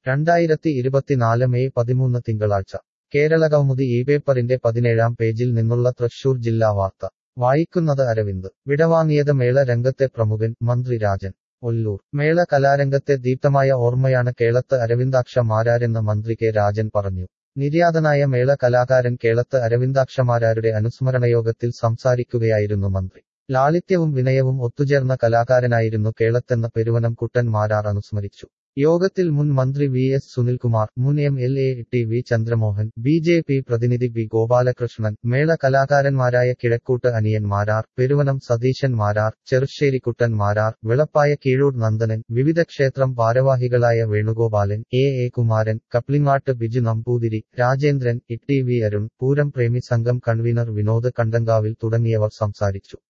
രണ്ടായിരത്തി ഇരുപത്തിനാല് മെയ് പതിമൂന്ന് തിങ്കളാഴ്ച കേരളകൗമുദി ഈ പേപ്പറിന്റെ പതിനേഴാം പേജിൽ നിന്നുള്ള തൃശൂർ ജില്ലാ വാർത്ത വായിക്കുന്നത് അരവിന്ദ് വിടവാങ്ങിയത് മേള രംഗത്തെ പ്രമുഖൻ മന്ത്രി രാജൻ ഒല്ലൂർ മേള കലാരംഗത്തെ ദീപ്തമായ ഓർമ്മയാണ് കേളത്ത് അരവിന്ദാക്ഷ മാരാരെന്ന് മന്ത്രി കെ രാജൻ പറഞ്ഞു നിര്യാതനായ മേള കലാകാരൻ കേളത്ത് അരവിന്ദാക്ഷമാരാരുടെ അനുസ്മരണയോഗത്തിൽ സംസാരിക്കുകയായിരുന്നു മന്ത്രി ലാളിത്യവും വിനയവും ഒത്തുചേർന്ന കലാകാരനായിരുന്നു കേളത്തെന്ന പെരുവനം കുട്ടൻ മാരാർ അനുസ്മരിച്ചു യോഗത്തിൽ മുൻ മന്ത്രി വി എസ് സുനിൽകുമാർ മുൻ M L A T V Chandramohan B J P പ്രതിനിധി ബി ഗോപാലകൃഷ്ണൻ മേള കലാകാരന്മാരായ കിഴക്കൂട്ട് അനിയൻ മാരാർ പെരുവനം സതീശൻ മാരാർ ചെറുശ്ശേരിക്കുട്ടൻ മാരാർ വിളപ്പായ കീഴൂർ നന്ദനൻ വിവിധ ക്ഷേത്രം ഭാരവാഹികളായ Venugopalan A A Kumaran Kaplingad Biju Namboothiri Rajendran E T V Arun Pooram പ്രേമി സംഘം കൺവീനർ വിനോദ് കണ്ടങ്കാവിൽ തുടങ്ങിയവർ സംസാരിച്ചു